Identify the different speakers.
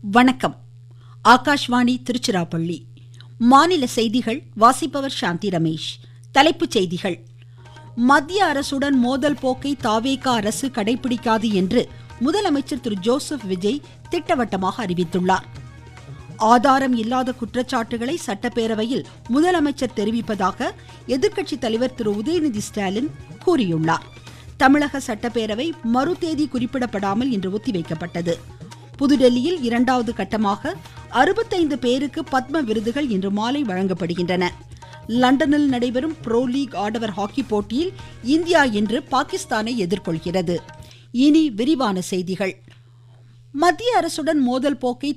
Speaker 1: வணக்கம் ஆகாஷ்வாணி திருச்சிராப்பள்ளி மாநில செய்திகள் வாசிப்பவர் சாந்தி ரமேஷ் தலைப்புச் செய்திகள் மத்திய அரசுடன் மோதல் போக்கை தாவேகா அரசு கடைபிடிக்காது என்று முதலமைச்சர் திரு ஜோசப் விஜய் திட்டவட்டமாக அறிவித்துள்ளார் ஆதாரம் இல்லாத குற்றச்சாட்டுகளை சட்டப்பேரவையில் முதலமைச்சர் தெரிவிப்பதாக எதிர்க்கட்சித் தலைவர் திரு உதயநிதி ஸ்டாலின் கூறியுள்ளார் தமிழக சட்டப்பேரவை மறு தேதி குறிப்பிடப்படாமல் இன்று ஒத்திவைக்கப்பட்டது புதுடெல்லியில் இரண்டாவது கட்டமாக அறுபத்தைந்து பேருக்கு பத்ம விருதுகள் இன்று மாலை வழங்கப்படுகின்றன லண்டனில் நடைபெறும் ப்ரோ லீக் ஆடவர் ஹாக்கி போட்டியில் இந்தியா இன்று பாகிஸ்தானை எதிர்கொள்கிறது இனி விரிவான செய்திகள் மத்திய அரசுடன் மோதல் போக்கை